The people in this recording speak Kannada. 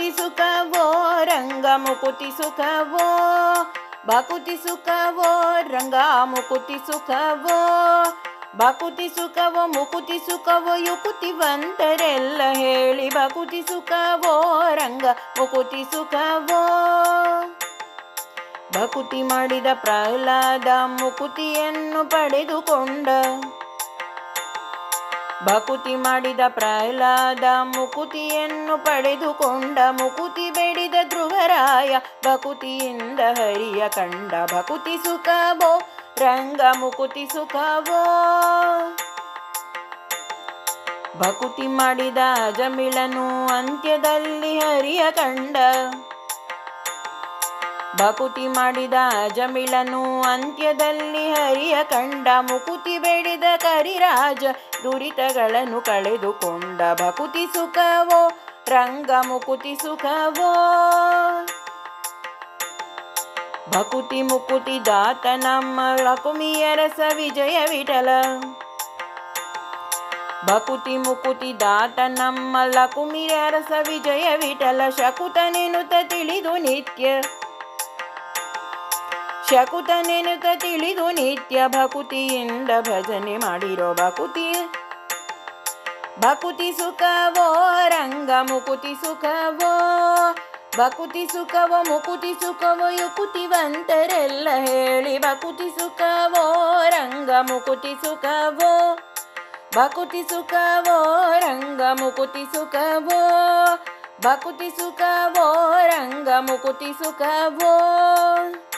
ಮುಕುತಿ ಸುಖವೋ ರಂಗ ಮುಕುತಿ ಸುಖವೋ ಬಕುತಿ ಸುಖವೋ ರಂಗ ಮುಕುತಿ ಸುಖವೋ ಬಕುತಿ ಸುಖವೋ ಮುಕುತಿ ಸುಖವೋ ಯುಕುತಿವಂತರೆಲ್ಲ ಹೇಳಿ ಬಕುತಿ ಸುಖವೋ ರಂಗ ಮುಕುತಿ ಸುಖವೋ ಬಕುತಿ ಮಾಡಿದ ಪ್ರಹ್ಲಾದ ಮುಕುತಿಯನ್ನು ಪಡೆದುಕೊಂಡ ಬಕುತಿ ಮಾಡಿದ ಪ್ರಹ್ಲಾದ ಮುಕುತಿಯನ್ನು ಪಡೆದುಕೊಂಡ ಮುಕುತಿ ಬೇಡಿದ ಧ್ರುವರಾಯ ಬಕುತಿಯಿಂದ ಹರಿಯ ಕಂಡ ಬಕುತಿ ಸುಖವೋ ರಂಗ ಮುಕುತಿ ಸುಖವೋ ಬಕುತಿ ಮಾಡಿದ ಅಜಮಿಳನು ಅಂತ್ಯದಲ್ಲಿ ಹರಿಯ ಕಂಡ ಬಕುತಿ ಮಾಡಿದ ಅಜಮಿಳನು ಅಂತ್ಯದಲ್ಲಿ ಹರಿಯ ಕಂಡ ಮುಕುತಿ ಬೇಡಿದ ಕರಿರಾಜ ದುರಿತಗಳನ್ನು ಕಳೆದುಕೊಂಡ ಬಕುತಿ ಸುಖವೋ ರಂಗ ಮುಕುತಿ ಸುಖವೋ ಬಕುತಿ ಮುಕುತಿ ದಾತ ನಮ್ಮ ಲಕುಮಿಯರಸ ವಿಜಯ ವಿಠಲ ಬಕುತಿ ಮುಕುತಿ ದಾತ ನಮ್ಮ ಲಕುಮಿಯರಸ ವಿಜಯ ವಿಠಲ ಶಕುತನೆನುತ ತಿಳಿದು ನಿತ್ಯ ಶಕುತನೆನುತ ತಿಳಿದು ನಿತ್ಯ ಭಕುತಿಯಿಂದ ಭಜನೆ ಮಾಡಿರೋ ಬಕುತಿ ಬಕುತಿ ಸುಖವೋ ರಂಗ ಮುಕುತಿ ಸುಖವೋ ಬಕುತಿ ಸುಖವೋ ಮುಕುತಿ ಸುಖವೋ ಯುಕುತಿವಂತರೆಲ್ಲ ಹೇಳಿ ಬಕುತಿ ಸುಖವೋ ರಂಗ ಮುಕುತಿ ಸುಖವೋ ಬಕುತಿ ಸುಖವೋ ರಂಗ ಮುಕುತಿ ಸುಖವೋ ಬಕುತಿ ಸುಖವೋ ರಂಗ ಮುಕುತಿ ಸುಖವೋ